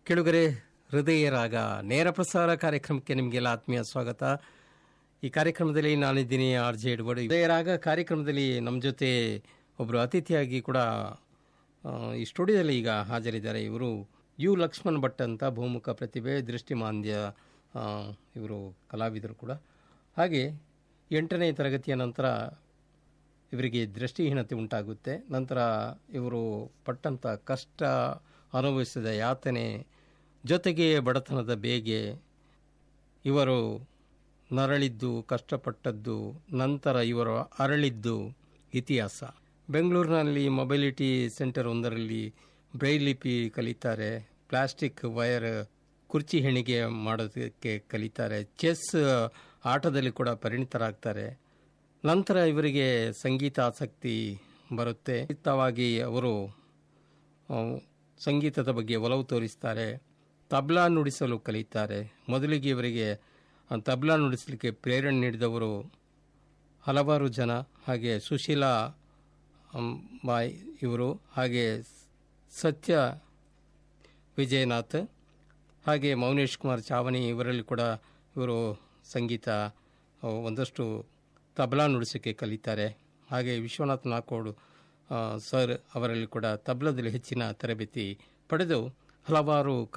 ಕೆಳುಗರೆ ಹೃದಯ ರಾಗ ನೇರ ಪ್ರಸಾರ ಕಾರ್ಯಕ್ರಮಕ್ಕೆ ನಿಮಗೆಲ್ಲ ಆತ್ಮೀಯ ಸ್ವಾಗತ ಈ ಕಾರ್ಯಕ್ರಮದಲ್ಲಿ ನಾನಿದ್ದೀನಿ ಆರ್ ಜೆ ಎಡ್ವರ್ಡ್ ಹೃದಯ ರಾಗ ಕಾರ್ಯಕ್ರಮದಲ್ಲಿ ನಮ್ಮ ಜೊತೆ ಒಬ್ಬರು ಅತಿಥಿಯಾಗಿ ಕೂಡ ಆ, ಈ ಸ್ಟುಡಿಯೋದಲ್ಲಿ ಈಗ ಹಾಜರಿದ್ದಾರೆ ಇವರು ಯು ಲಕ್ಷ್ಮಣ್ ಭಟ್ ಅಂತ ಬಹುಮುಖ ಪ್ರತಿಭೆ ದೃಷ್ಟಿಮಾಂದ್ಯ ಆ, ಇವರು ಕಲಾವಿದರು ಕೂಡ ಹಾಗೆ ಎಂಟನೇ ತರಗತಿಯ ನಂತರ ಇವರಿಗೆ ದೃಷ್ಟಿಹೀನತೆ ಉಂಟಾಗುತ್ತೆ ನಂತರ ಇವರು ಪಟ್ಟಂಥ ಕಷ್ಟ ಅನುಭವಿಸಿದ ಯಾತನೆ ಜೊತೆಗೆ ಬಡತನದ ಬೇಗೆ ಇವರು ನರಳಿದ್ದು ಕಷ್ಟಪಟ್ಟದ್ದು ನಂತರ ಇವರು ಅರಳಿದ್ದು ಇತಿಹಾಸ ಬೆಂಗಳೂರಿನಲ್ಲಿ ಮೊಬೈಲಿಟಿ ಸೆಂಟರ್ ಒಂದರಲ್ಲಿ ಬ್ರೈಲ್ ಲಿಪಿ ಕಲಿತಾರೆ ಪ್ಲಾಸ್ಟಿಕ್ ವೈರ್ ಕುರ್ಚಿ ಹೆಣಿಗೆ ಮಾಡೋದಕ್ಕೆ ಕಲಿತಾರೆ ಚೆಸ್ ಆಟದಲ್ಲಿ ಕೂಡ ಪರಿಣಿತರಾಗ್ತಾರೆ ನಂತರ ಇವರಿಗೆ ಸಂಗೀತ ಆಸಕ್ತಿ ಬರುತ್ತೆ ಖಂಡಿತವಾಗಿ ಅವರು ಆ, ಸಂಗೀತದ ಬಗ್ಗೆ ಒಲವು ತೋರಿಸ್ತಾರೆ ತಬ್ಲಾ ನುಡಿಸಲು ಕಲಿತಾರೆ ಮೊದಲಿಗೆ ಇವರಿಗೆ ಆ, ತಬ್ಲಾ ನುಡಿಸಲಿಕ್ಕೆ ಪ್ರೇರಣೆ ನೀಡಿದವರು ಹಲವಾರು ಜನ ಹಾಗೆ ಸುಶೀಲಾ ಅಮ್, ಬಾಯ್ ಇವರು ಹಾಗೆ ಸತ್ಯ ವಿಜಯನಾಥ್ ಹಾಗೆ ಮೌನೇಶ್ ಕುಮಾರ್ ಚಾವಣಿ ಇವರಲ್ಲಿ ಕೂಡ ಇವರು ಸಂಗೀತ ಆ, ಒಂದಷ್ಟು ತಬಲಾ ನುಡಿಸೋಕ್ಕೆ ಕಲಿತಾರೆ ಹಾಗೆ ವಿಶ್ವನಾಥ್ ನಾಕೋಡು ಆ, ಸರ್ ಅವರಲ್ಲಿ ಕೂಡ ತಬಲದಲ್ಲಿ ಹೆಚ್ಚಿನ ತರಬೇತಿ ಪಡೆದು ಹಲವಾರು